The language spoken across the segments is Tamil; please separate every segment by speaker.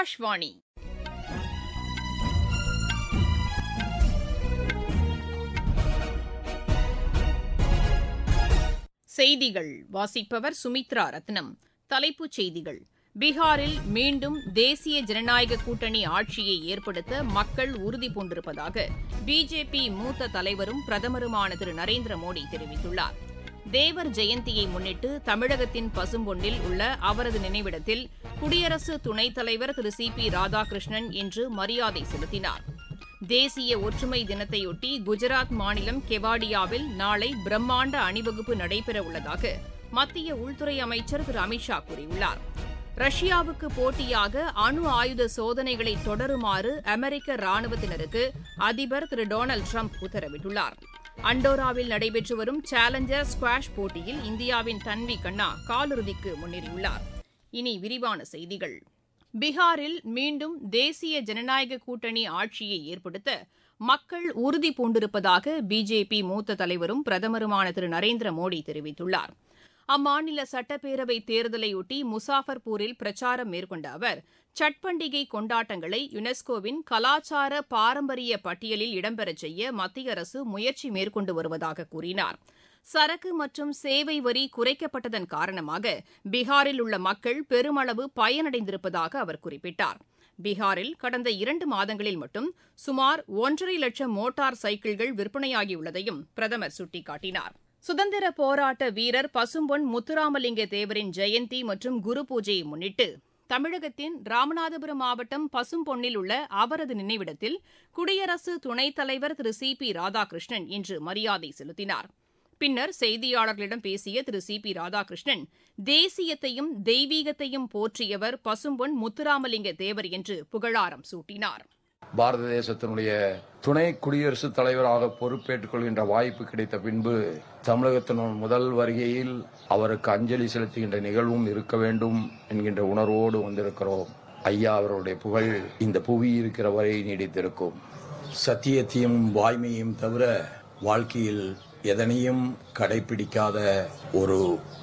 Speaker 1: ஆகாஷ்வாணி செய்திகள் வாசிப்பவர் சுமித்ரா ரத்னம் தலைப்புச் செய்திகள் பீகாரில் மீண்டும் தேசிய ஜனநாயக கூட்டணி ஆட்சியை ஏற்படுத்த மக்கள் உறுதி பூண்டிருப்பதாக பிஜேபி மூத்த தலைவரும் பிரதமருமான திரு நரேந்திர மோடி தெரிவித்துள்ளார் தேவர் ஜெயந்தியை முன்னிட்டு தமிழகத்தின் பசும்பொன்னில் உள்ள அவரது நினைவிடத்தில் குடியரசு துணைத் தலைவர் திரு சி பி ராதாகிருஷ்ணன் இன்று மரியாதை செலுத்தினார் தேசிய ஒற்றுமை தினத்தையொட்டி குஜராத் மாநிலம் கெவாடியாவில் நாளை பிரம்மாண்ட அணிவகுப்பு நடைபெறவுள்ளதாக மத்திய உள்துறை அமைச்சர் திரு அமித்ஷா கூறியுள்ளார் ரஷ்யாவுக்கு போட்டியாக அணு ஆயுத சோதனைகளை தொடருமாறு அமெரிக்க ராணுவத்தினருக்கு அதிபர் திரு டொனால்டு ட்ரம்ப் உத்தரவிட்டுள்ளார் அண்டோராவில் நடைபெற்று வரும் சேலஞ்சர் ஸ்குவாஷ் போட்டியில் இந்தியாவின் தன்வி கண்ணா காலிறுதிக்கு முன்னேறியுள்ளார் இனி விரிவான செய்திகள் பீகாரில் மீண்டும் தேசிய ஜனநாயக கூட்டணி ஆட்சியை ஏற்படுத்த மக்கள் உறுதி பூண்டிருப்பதாக பிஜேபி மூத்த தலைவரும் பிரதமருமான திரு நரேந்திர மோடி தெரிவித்துள்ளார் அம்மாநில சட்டப்பேரவை தேர்தலையொட்டி முசாஃபர்பூரில் பிரச்சாரம் மேற்கொண்ட அவர் சட் பண்டிகை கொண்டாட்டங்களை யுனெஸ்கோவின் கலாச்சார பாரம்பரிய பட்டியலில் இடம்பெறச் செய்ய மத்திய அரசு முயற்சி மேற்கொண்டு வருவதாக கூறினார் சரக்கு மற்றும் சேவை வரி குறைக்கப்பட்டதன் காரணமாக பீகாரில் உள்ள மக்கள் பெருமளவு பயனடைந்திருப்பதாக அவர் குறிப்பிட்டார் பீகாரில் கடந்த இரண்டு மாதங்களில் மட்டும் சுமார் ஒன்றரை லட்சம் மோட்டார் சைக்கிள்கள் விற்பனையாகியுள்ளதையும் பிரதமர் சுட்டிக்காட்டினார் சுதந்திர போராட்ட வீரர் பசும்பொன் முத்துராமலிங்க தேவரின் ஜெயந்தி மற்றும் குரு பூஜையை முன்னிட்டு தமிழகத்தின் ராமநாதபுரம் மாவட்டம் பசும்பொன்னில் உள்ள அவரது நினைவிடத்தில் குடியரசு துணைத் தலைவர் திரு சி பி ராதாகிருஷ்ணன் இன்று மரியாதை செலுத்தினார் பின்னர் செய்தியாளர்களிடம் பேசிய திரு சி பி ராதாகிருஷ்ணன் தேசியத்தையும் தெய்வீகத்தையும் போற்றியவர் பசும்பொன் முத்துராமலிங்க தேவர் என்று புகழாரம் சூட்டினார்
Speaker 2: பாரத தேசத்தினுடைய துணை குடியரசுத் தலைவராக பொறுப்பேற்றுக் கொள்கின்ற வாய்ப்பு கிடைத்த பின்பு தமிழகத்தின் முதல் வருகையில் அவருக்கு அஞ்சலி செலுத்துகின்ற நிகழ்வும் இருக்க வேண்டும் என்கின்ற உணர்வோடு வந்திருக்கிறோம் ஐயா அவருடைய புகழ் இந்த புவி இருக்கிற வரை நீடித்திருக்கும்
Speaker 3: சத்தியத்தையும் வாய்மையும் தவிர வாழ்க்கையில் எதனையும் கடைபிடிக்காத ஒரு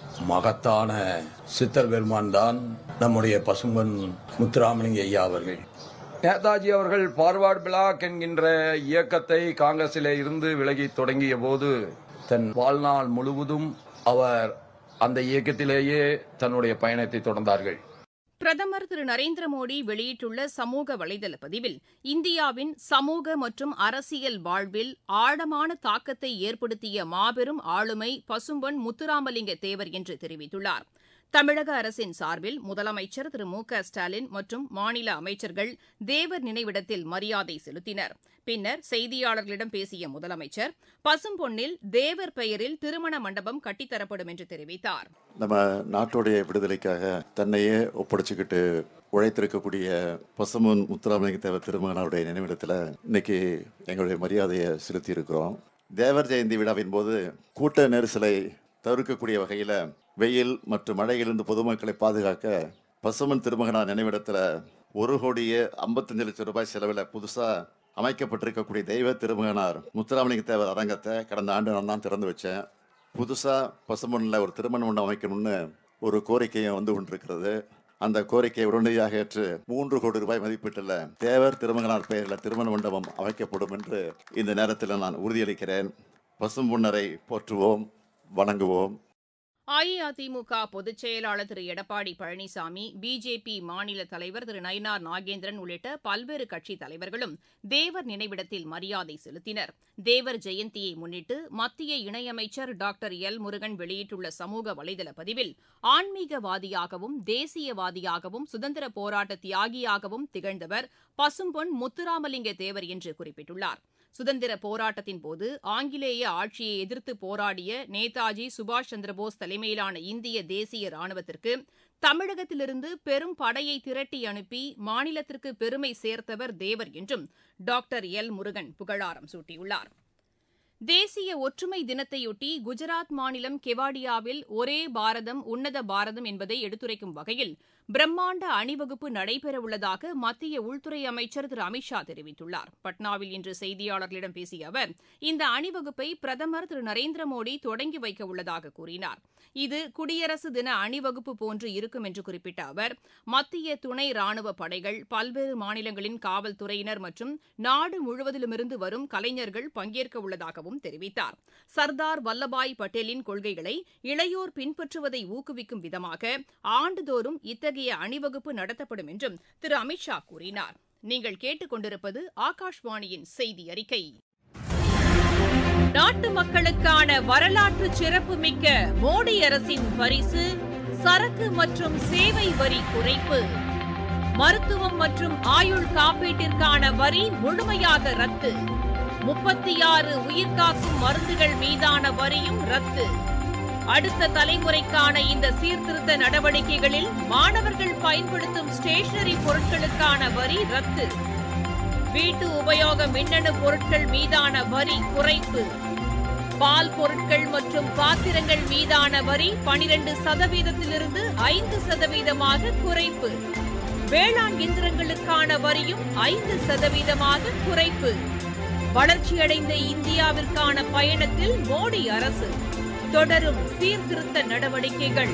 Speaker 3: மகத்தான சித்தர் பெருமான் தான் நம்முடைய பசும்பன் முத்துராமலிங்க ஐயா அவர்கள்
Speaker 2: நேதாஜி அவர்கள் ஃபார்வர்ட் பிளாக் என்கின்ற இயக்கத்தை காங்கிரசிலே இருந்து விலகி தொடங்கிய போது தன் வாழ்நாள் முழுவதும் அவர் அந்த இயக்கத்திலேயே தன்னுடைய பயணத்தை தொடர்ந்தார்கள்
Speaker 1: பிரதமர் திரு நரேந்திர மோடி வெளியிட்டுள்ள சமூக வலைதள பதிவில் இந்தியாவின் சமூக மற்றும் அரசியல் வாழ்வில் ஆழமான தாக்கத்தை ஏற்படுத்திய மாபெரும் ஆளுமை பசும்பொன் முத்துராமலிங்க தேவர் என்று தெரிவித்துள்ளார் தமிழக அரசின் சார்பில் முதலமைச்சர் திரு மு க ஸ்டாலின் மற்றும் மாநில அமைச்சர்கள் தேவர் நினைவிடத்தில் மரியாதை செலுத்தினர் பின்னர் செய்தியாளர்களிடம் பேசிய முதலமைச்சர் பசும்பொன்னில் தேவர் பெயரில் திருமண மண்டபம் கட்டித்தரப்படும் என்று தெரிவித்தார்
Speaker 4: நம்ம நாட்டுடைய விடுதலைக்காக தன்னையே ஒப்படைச்சுக்கிட்டு உழைத்திருக்கக்கூடிய பசுமன் முத்துராமலிங்க தேவர் திருமகனாருடைய நினைவிடத்தில் இன்னைக்கு எங்களுடைய மரியாதையை செலுத்தி இருக்கிறோம் தேவர் ஜெயந்தி விழாவின் போது கூட்ட நெரிசலை தவிர்க்கக்கூடிய வகையில் வெயில் மற்றும் மழையிலிருந்து பொதுமக்களை பாதுகாக்க பசுமன் திருமகனார் நினைவிடத்தில் ஒரு கோடியே ஐம்பத்தஞ்சு லட்சம் ரூபாய் செலவில் புதுசாக அமைக்கப்பட்டிருக்கக்கூடிய தெய்வ திருமகனார் முத்துராமலிங்க தேவர் அரங்கத்தை கடந்த ஆண்டு நான் தான் திறந்து வச்சேன் புதுசாக பசுமண்ணில் ஒரு திருமண மண்டபம் அமைக்கணும்னு ஒரு கோரிக்கையும் வந்து கொண்டிருக்கிறது அந்த கோரிக்கையை உடனடியாக ஏற்று மூன்று கோடி ரூபாய் மதிப்பீட்டில் தேவர் திருமகனார் பெயரில் திருமண மண்டபம் அமைக்கப்படும் என்று இந்த நேரத்தில் நான் உறுதியளிக்கிறேன் பசும்பொன்னரை போற்றுவோம் வணங்குவோம்
Speaker 1: அஇஅதிமுக பொதுச் செயலாளர் திரு எடப்பாடி பழனிசாமி பிஜேபி மாநில தலைவர் திரு நயினார் நாகேந்திரன் உள்ளிட்ட பல்வேறு கட்சித் தலைவர்களும் தேவர் நினைவிடத்தில் மரியாதை செலுத்தினர் தேவர் ஜெயந்தியை முன்னிட்டு மத்திய இணையமைச்சர் டாக்டர் எல் முருகன் வெளியிட்டுள்ள சமூக வலைதள பதிவில் ஆன்மீகவாதியாகவும் தேசியவாதியாகவும் சுதந்திர போராட்ட தியாகியாகவும் திகழ்ந்தவர் பசும்பொன் முத்துராமலிங்க தேவர் என்று குறிப்பிட்டுள்ளார் சுதந்திர போராட்டத்தின் போது ஆங்கிலேய ஆட்சியை எதிர்த்து போராடிய நேதாஜி சுபாஷ் சந்திரபோஸ் தலைமையிலான இந்திய தேசிய ராணுவத்திற்கு தமிழகத்திலிருந்து பெரும் படையை திரட்டி அனுப்பி மாநிலத்திற்கு பெருமை சேர்த்தவர் தேவர் என்றும் டாக்டர் எல் முருகன் புகழாரம் சூட்டியுள்ளார் தேசிய ஒற்றுமை தினத்தையொட்டி குஜராத் மாநிலம் கெவாடியாவில் ஒரே பாரதம் உன்னத பாரதம் என்பதை எடுத்துரைக்கும் வகையில் பிரம்மாண்ட அணிவகுப்பு நடைபெறவுள்ளதாக மத்திய உள்துறை அமைச்சர் திரு அமித்ஷா தெரிவித்துள்ளார் பட்னாவில் இன்று செய்தியாளர்களிடம் பேசிய அவர் இந்த அணிவகுப்பை பிரதமர் திரு நரேந்திர மோடி தொடங்கி வைக்க உள்ளதாக கூறினார் இது குடியரசு தின அணிவகுப்பு போன்று இருக்கும் என்று குறிப்பிட்ட அவர் மத்திய துணை ராணுவ படைகள் பல்வேறு மாநிலங்களின் காவல்துறையினர் மற்றும் நாடு முழுவதிலுமிருந்து வரும் கலைஞர்கள் பங்கேற்க உள்ளதாகவும் தெரிவித்தார் சர்தார் வல்லபாய் பட்டேலின் கொள்கைகளை இளையோர் பின்பற்றுவதை ஊக்குவிக்கும் விதமாக ஆண்டுதோறும் இத்தகைய அணிவகுப்பு நடத்தப்படும் என்றும் திரு அமித்ஷா கூறினார் நீங்கள் கேட்டுக்கொண்டிருப்பது ஆகாஷ்வாணியின் செய்தி அறிக்கை நாட்டு மக்களுக்கான வரலாற்று சிறப்புமிக்க மோடி அரசின் பரிசு சரக்கு மற்றும் சேவை வரி குறைப்பு மருத்துவம் மற்றும் ஆயுள் காப்பீட்டிற்கான வரி முழுமையாக ரத்து முப்பத்தி ஆறு உயிர்காக்கும் மருந்துகள் மீதான வரியும் ரத்து அடுத்த தலைமுறைக்கான இந்த சீர்திருத்த நடவடிக்கைகளில் மாணவர்கள் பயன்படுத்தும் ஸ்டேஷனரி பொருட்களுக்கான வரி ரத்து வீட்டு உபயோக மின்னணு பொருட்கள் மீதான வரி குறைப்பு பால் பொருட்கள் மற்றும் பாத்திரங்கள் மீதான வரி பனிரெண்டு சதவீதத்திலிருந்து ஐந்து சதவீதமாக குறைப்பு வேளாண் இயந்திரங்களுக்கான வரியும் ஐந்து சதவீதமாக குறைப்பு வளர்ச்சியடைந்த இந்தியாவிற்கான பயணத்தில் மோடி அரசு தொடரும் சீர்திருத்த நடவடிக்கைகள்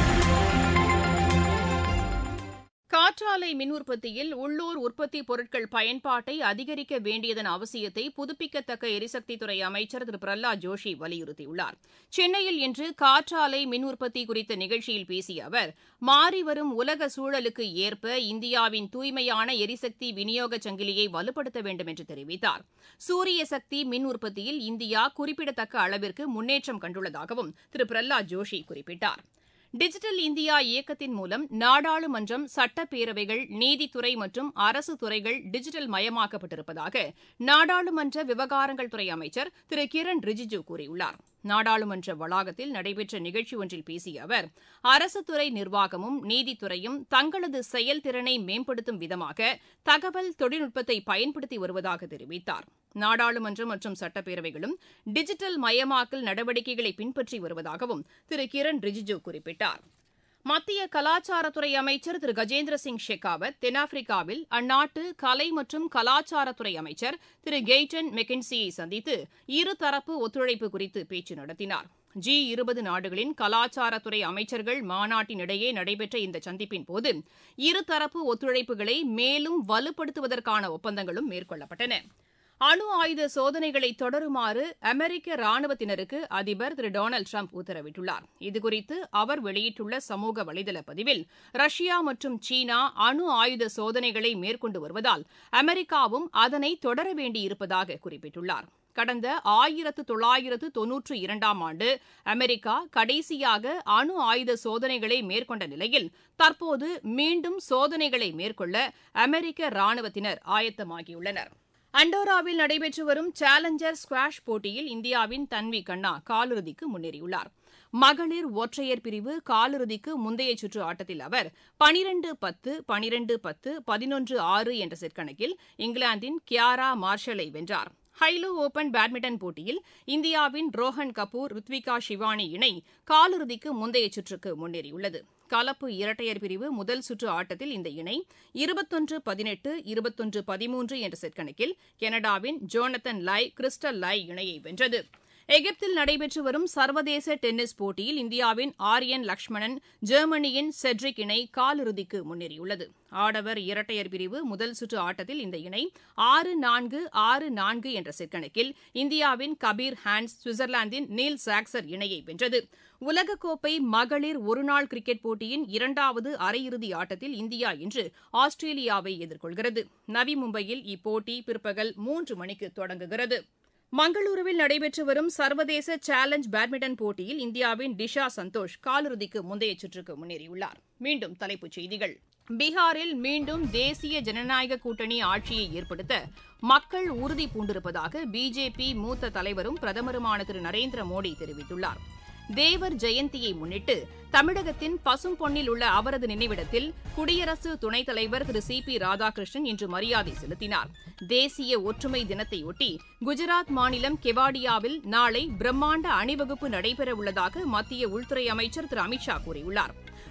Speaker 1: காற்றாலை மின் உற்பத்தியில் உள்ளூர் உற்பத்தி பொருட்கள் பயன்பாட்டை அதிகரிக்க வேண்டியதன் அவசியத்தை புதுப்பிக்கத்தக்க எரிசக்தித்துறை அமைச்சர் திரு பிரஹ்லாத் ஜோஷி வலியுறுத்தியுள்ளார் சென்னையில் இன்று காற்றாலை மின் உற்பத்தி குறித்த நிகழ்ச்சியில் பேசிய அவர் மாறிவரும் உலக சூழலுக்கு ஏற்ப இந்தியாவின் தூய்மையான எரிசக்தி விநியோக சங்கிலியை வலுப்படுத்த வேண்டும் என்று தெரிவித்தார் சூரிய சக்தி மின் உற்பத்தியில் இந்தியா குறிப்பிடத்தக்க அளவிற்கு முன்னேற்றம் கண்டுள்ளதாகவும் திரு பிரஹ்லாத் ஜோஷி குறிப்பிட்டார் டிஜிட்டல் இந்தியா இயக்கத்தின் மூலம் நாடாளுமன்றம் சட்டப்பேரவைகள் நீதித்துறை மற்றும் அரசு துறைகள் டிஜிட்டல் மயமாக்கப்பட்டிருப்பதாக நாடாளுமன்ற விவகாரங்கள் துறை அமைச்சர் திரு கிரண் ரிஜிஜு கூறியுள்ளார் நாடாளுமன்ற வளாகத்தில் நடைபெற்ற நிகழ்ச்சி ஒன்றில் பேசிய அவர் அரசு துறை நிர்வாகமும் நீதித்துறையும் தங்களது செயல்திறனை மேம்படுத்தும் விதமாக தகவல் தொழில்நுட்பத்தை பயன்படுத்தி வருவதாக தெரிவித்தார் நாடாளுமன்றம் மற்றும் சட்டப்பேரவைகளும் டிஜிட்டல் மயமாக்கல் நடவடிக்கைகளை பின்பற்றி வருவதாகவும் திரு கிரண் ரிஜிஜு குறிப்பிட்டார் மத்திய கலாச்சாரத்துறை அமைச்சர் திரு கஜேந்திர சிங் ஷெகாவத் தென்னாப்பிரிக்காவில் அந்நாட்டு கலை மற்றும் கலாச்சாரத்துறை அமைச்சர் திரு கெய்டன் மெக்கின்சியை சந்தித்து இருதரப்பு ஒத்துழைப்பு குறித்து பேச்சு நடத்தினார் ஜி இருபது நாடுகளின் கலாச்சாரத்துறை அமைச்சர்கள் மாநாட்டினிடையே நடைபெற்ற இந்த சந்திப்பின் போது இருதரப்பு ஒத்துழைப்புகளை மேலும் வலுப்படுத்துவதற்கான ஒப்பந்தங்களும் மேற்கொள்ளப்பட்டன அணு ஆயுத சோதனைகளை தொடருமாறு அமெரிக்க ராணுவத்தினருக்கு அதிபர் திரு டொனால்டு ட்ரம்ப் உத்தரவிட்டுள்ளார் இதுகுறித்து அவர் வெளியிட்டுள்ள சமூக வலைதள பதிவில் ரஷ்யா மற்றும் சீனா அணு ஆயுத சோதனைகளை மேற்கொண்டு வருவதால் அமெரிக்காவும் அதனை தொடர வேண்டியிருப்பதாக குறிப்பிட்டுள்ளார் கடந்த ஆயிரத்து தொள்ளாயிரத்து தொன்னூற்று இரண்டாம் ஆண்டு அமெரிக்கா கடைசியாக அணு ஆயுத சோதனைகளை மேற்கொண்ட நிலையில் தற்போது மீண்டும் சோதனைகளை மேற்கொள்ள அமெரிக்க ராணுவத்தினர் ஆயத்தமாகியுள்ளனர் அண்டோராவில் நடைபெற்று வரும் சேலஞ்சர் ஸ்குவாஷ் போட்டியில் இந்தியாவின் தன்வி கண்ணா காலிறுதிக்கு முன்னேறியுள்ளார் மகளிர் ஒற்றையர் பிரிவு காலிறுதிக்கு முந்தைய சுற்று ஆட்டத்தில் அவர் பனிரெண்டு பத்து பனிரெண்டு பத்து பதினொன்று ஆறு என்ற செட் கணக்கில் இங்கிலாந்தின் கியாரா மார்ஷலை வென்றார் ஹைலோ ஓபன் பேட்மிண்டன் போட்டியில் இந்தியாவின் ரோஹன் கபூர் ருத்விகா ஷிவானி இணை காலிறுதிக்கு முந்தைய சுற்றுக்கு முன்னேறியுள்ளது கலப்பு இரட்டையர் பிரிவு முதல் சுற்று ஆட்டத்தில் இந்த இணை இருபத்தொன்று பதினெட்டு இருபத்தொன்று பதிமூன்று என்ற செட் கணக்கில் கனடாவின் ஜோனத்தன் லாய் கிறிஸ்டல் லாய் இணையை வென்றது எகிப்தில் நடைபெற்று வரும் சர்வதேச டென்னிஸ் போட்டியில் இந்தியாவின் ஆரியன் லக்ஷ்மணன் ஜெர்மனியின் செட்ரிக் இணை காலிறுதிக்கு முன்னேறியுள்ளது ஆடவர் இரட்டையர் பிரிவு முதல் சுற்று ஆட்டத்தில் இந்த இணை ஆறு நான்கு ஆறு நான்கு என்ற செட் கணக்கில் இந்தியாவின் கபீர் ஹான்ஸ் சுவிட்சர்லாந்தின் நீல் சாக்சர் இணையை வென்றது உலகக்கோப்பை மகளிர் ஒருநாள் கிரிக்கெட் போட்டியின் இரண்டாவது அரையிறுதி ஆட்டத்தில் இந்தியா இன்று ஆஸ்திரேலியாவை எதிர்கொள்கிறது நவி மும்பையில் இப்போட்டி பிற்பகல் மூன்று மணிக்கு தொடங்குகிறது மங்களூருவில் நடைபெற்று வரும் சர்வதேச சேலஞ்ச் பேட்மிண்டன் போட்டியில் இந்தியாவின் டிஷா சந்தோஷ் காலிறுதிக்கு முந்தைய சுற்றுக்கு முன்னேறியுள்ளார் மீண்டும் தலைப்புச் செய்திகள் பீகாரில் மீண்டும் தேசிய ஜனநாயக கூட்டணி ஆட்சியை ஏற்படுத்த மக்கள் உறுதி பூண்டிருப்பதாக பிஜேபி மூத்த தலைவரும் பிரதமருமான திரு நரேந்திர மோடி தெரிவித்துள்ளார் தேவர் ஜெயந்தியை முன்னிட்டு தமிழகத்தின் பசும்பொன்னில் உள்ள அவரது நினைவிடத்தில் குடியரசு துணைத் தலைவர் திரு சி பி ராதாகிருஷ்ணன் இன்று மரியாதை செலுத்தினார் தேசிய ஒற்றுமை தினத்தையொட்டி குஜராத் மாநிலம் கெவாடியாவில் நாளை பிரம்மாண்ட அணிவகுப்பு நடைபெறவுள்ளதாக மத்திய உள்துறை அமைச்சர் திரு அமித்ஷா கூறியுள்ளார்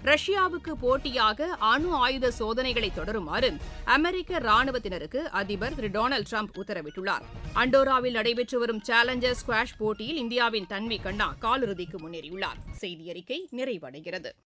Speaker 1: ரஷ்யாவுக்கு போட்டியாக அணு ஆயுத சோதனைகளை தொடருமாறு அமெரிக்க ராணுவத்தினருக்கு அதிபர் திரு டொனால்டு ட்ரம்ப் உத்தரவிட்டுள்ளார் அண்டோராவில் நடைபெற்று வரும் சேலஞ்சர் ஸ்குவாஷ் போட்டியில் இந்தியாவின் தன்வி கண்ணா காலிறுதிக்கு முன்னேறியுள்ளார் செய்தி அறிக்கை நிறைவடைகிறது